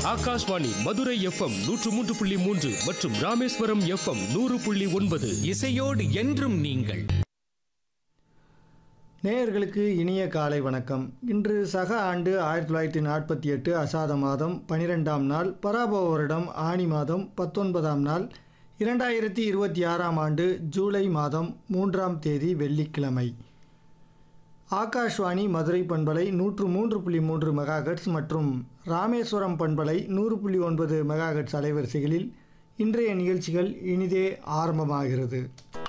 Akashvani Madurai FM நூற்று மூன்று புள்ளி மூன்று மற்றும் ராமேஸ்வரம் எஃப்எம் நூறு புள்ளி ஒன்பது இசையோடு என்றும் நீங்கள் நேயர்களுக்கு இனிய காலை வணக்கம் இன்று சக ஆண்டு ஆயிரத்தி தொள்ளாயிரத்தி நாற்பத்தி எட்டு அசாத மாதம் பனிரெண்டாம் நாள் பராபவ வருடம் ஆனி மாதம் பத்தொன்பதாம் நாள் இரண்டாயிரத்தி இருபத்தி ஆறாம் ஆண்டு ஜூலை மாதம் மூன்றாம் தேதி வெள்ளிக்கிழமை ஆகாஷ்வாணி மதுரை பண்பலை நூற்று மூன்று புள்ளி மூன்று மெகாஹெட்ஸ் மற்றும் ராமேஸ்வரம் பண்பலை நூறு புள்ளி ஒன்பது மெகாஹெட்ஸ் அலைவரிசைகளில் இன்றைய நிகழ்ச்சிகள் இனிதே ஆரம்பமாகிறது